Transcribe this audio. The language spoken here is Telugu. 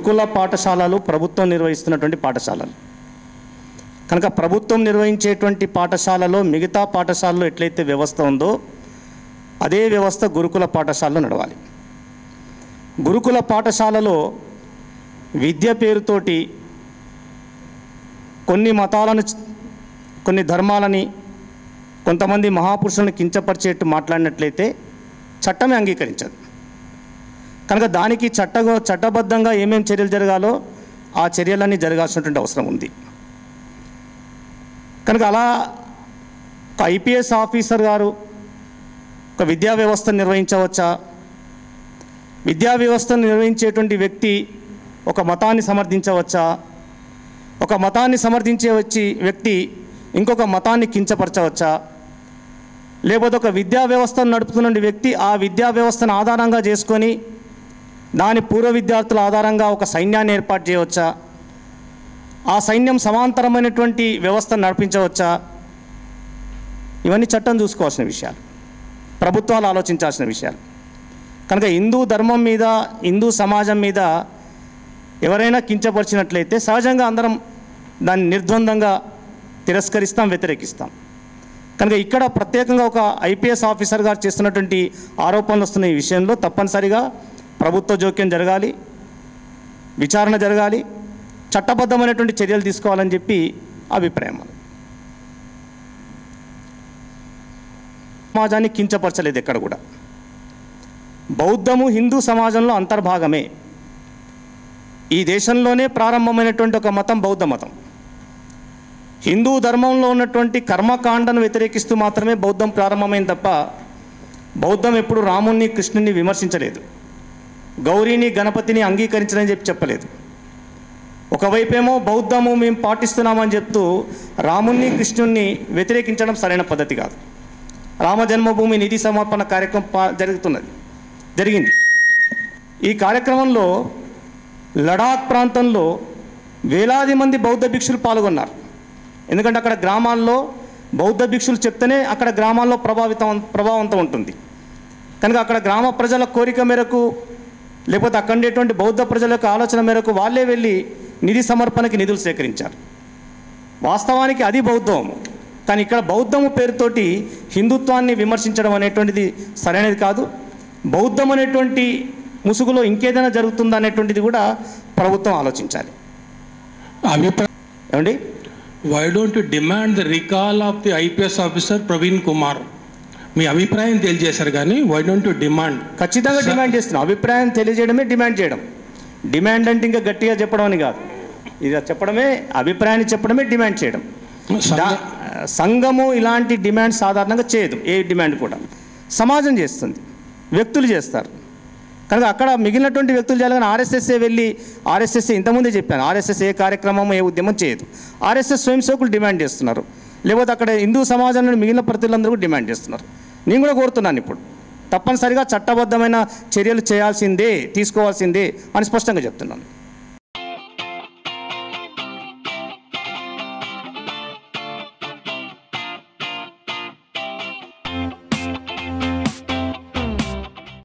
గురుకుల పాఠశాలలు ప్రభుత్వం నిర్వహిస్తున్నటువంటి పాఠశాలలు కనుక ప్రభుత్వం నిర్వహించేటువంటి పాఠశాలలో మిగతా పాఠశాలలో ఎట్లయితే వ్యవస్థ ఉందో అదే వ్యవస్థ గురుకుల పాఠశాలలో నడవాలి గురుకుల పాఠశాలలో విద్య పేరుతోటి కొన్ని మతాలను చ- కొన్ని ధర్మాలని కొంతమంది మహాపురుషులను కించపరిచేట్టు మాట్లాడినట్లయితే చట్టమే అంగీకరించదు కనుక దానికి చట్ట చట్టబద్ధంగా ఏమేం చర్యలు జరగాలో ఆ చర్యలన్నీ జరగాల్సినటువంటి అవసరం ఉంది కనుక అలా ఒక ఐపీఎస్ ఆఫీసర్ గారు ఒక విద్యా వ్యవస్థను నిర్వహించవచ్చా విద్యా వ్యవస్థను నిర్వహించేటువంటి వ్యక్తి ఒక మతాన్ని సమర్థించవచ్చా ఒక మతాన్ని సమర్థించే వచ్చి వ్యక్తి ఇంకొక మతాన్ని కించపరచవచ్చా లేకపోతే ఒక విద్యా వ్యవస్థను నడుపుతున్న వ్యక్తి ఆ విద్యా వ్యవస్థను ఆధారంగా చేసుకొని దాని పూర్వ విద్యార్థుల ఆధారంగా ఒక సైన్యాన్ని ఏర్పాటు చేయవచ్చా ఆ సైన్యం సమాంతరమైనటువంటి వ్యవస్థను నడిపించవచ్చా ఇవన్నీ చట్టం చూసుకోవాల్సిన విషయాలు ప్రభుత్వాలు ఆలోచించాల్సిన విషయాలు కనుక హిందూ ధర్మం మీద హిందూ సమాజం మీద ఎవరైనా కించపరిచినట్లయితే సహజంగా అందరం దాన్ని నిర్ద్వందంగా తిరస్కరిస్తాం వ్యతిరేకిస్తాం కనుక ఇక్కడ ప్రత్యేకంగా ఒక ఐపీఎస్ ఆఫీసర్ గారు చేస్తున్నటువంటి ఆరోపణలు వస్తున్న ఈ విషయంలో తప్పనిసరిగా ప్రభుత్వ జోక్యం జరగాలి విచారణ జరగాలి చట్టబద్ధమైనటువంటి చర్యలు తీసుకోవాలని చెప్పి అభిప్రాయం సమాజాన్ని కించపరచలేదు ఎక్కడ కూడా బౌద్ధము హిందూ సమాజంలో అంతర్భాగమే ఈ దేశంలోనే ప్రారంభమైనటువంటి ఒక మతం బౌద్ధ మతం హిందూ ధర్మంలో ఉన్నటువంటి కర్మకాండను వ్యతిరేకిస్తూ మాత్రమే బౌద్ధం ప్రారంభమైంది తప్ప బౌద్ధం ఎప్పుడు రాముణ్ణి కృష్ణుని విమర్శించలేదు గౌరీని గణపతిని అంగీకరించదని చెప్పి చెప్పలేదు ఒకవైపేమో బౌద్ధము మేము పాటిస్తున్నామని చెప్తూ రాముణ్ణి కృష్ణుణ్ణి వ్యతిరేకించడం సరైన పద్ధతి కాదు రామ జన్మభూమి నిధి సమర్పణ కార్యక్రమం పా- జరుగుతున్నది జరిగింది ఈ కార్యక్రమంలో లడాక్ ప్రాంతంలో వేలాది మంది బౌద్ధ భిక్షులు పాల్గొన్నారు ఎందుకంటే అక్కడ గ్రామాల్లో బౌద్ధ భిక్షులు చెప్తేనే అక్కడ గ్రామాల్లో ప్రభావితం ప్రభావంతం ఉంటుంది కనుక అక్కడ గ్రామ ప్రజల కోరిక మేరకు లేకపోతే అక్కడ ఉండేటువంటి బౌద్ధ ప్రజల యొక్క ఆలోచన మేరకు వాళ్ళే వెళ్ళి నిధి సమర్పణకి నిధులు సేకరించారు వాస్తవానికి అది బౌద్ధము కానీ ఇక్కడ బౌద్ధము పేరుతోటి హిందుత్వాన్ని విమర్శించడం అనేటువంటిది సరైనది కాదు బౌద్ధం అనేటువంటి ముసుగులో ఇంకేదైనా జరుగుతుందా అనేటువంటిది కూడా ప్రభుత్వం ఆలోచించాలి అభిప్రాయం ఏమండి why don't you demand the recall of the IPS officer Praveen Kumar మీ అభిప్రాయం తెలియజేశారు కానీ వై డోంట్ యు డిమాండ్ ఖచ్చితంగా స- డిమాండ్ చేస్తున్నాం అభిప్రాయం తెలియజేయడమే డిమాండ్ చేయడం డిమాండ్ అంటే ఇంకా గట్టిగా చెప్పడం అని కాదు ఇది చెప్పడమే అభిప్రాయాన్ని చెప్పడమే డిమాండ్ చేయడం దా- సంఘము ఇలాంటి డిమాండ్ సాధారణంగా చేయదు ఏ డిమాండ్ కూడా సమాజం చేస్తుంది వ్యక్తులు చేస్తారు కనుక అక్కడ మిగిలినటువంటి వ్యక్తులు చేయాలి కానీ ఆర్ఎస్ఎస్ఏ వెళ్ళి ఆర్ఎస్ఎస్ ఇంతకుముందే చెప్పాను ఆర్ఎస్ఎస్ ఏ కార్యక్రమం ఏ ఉద్యమం చేయదు ఆర్ఎస్ఎస్ స్వయం సేవకులు డిమాండ్ చేస్తున్నారు లేకపోతే అక్కడ హిందూ సమాజంలో మిగిలిన ప్రతిలందరూ కూడా డిమాండ్ చేస్తున్నారు నేను కూడా కోరుతున్నాను ఇప్పుడు తప్పనిసరిగా చట్టబద్ధమైన చర్యలు చేయాల్సిందే తీసుకోవాల్సిందే అని స్పష్టంగా చెప్తున్నాను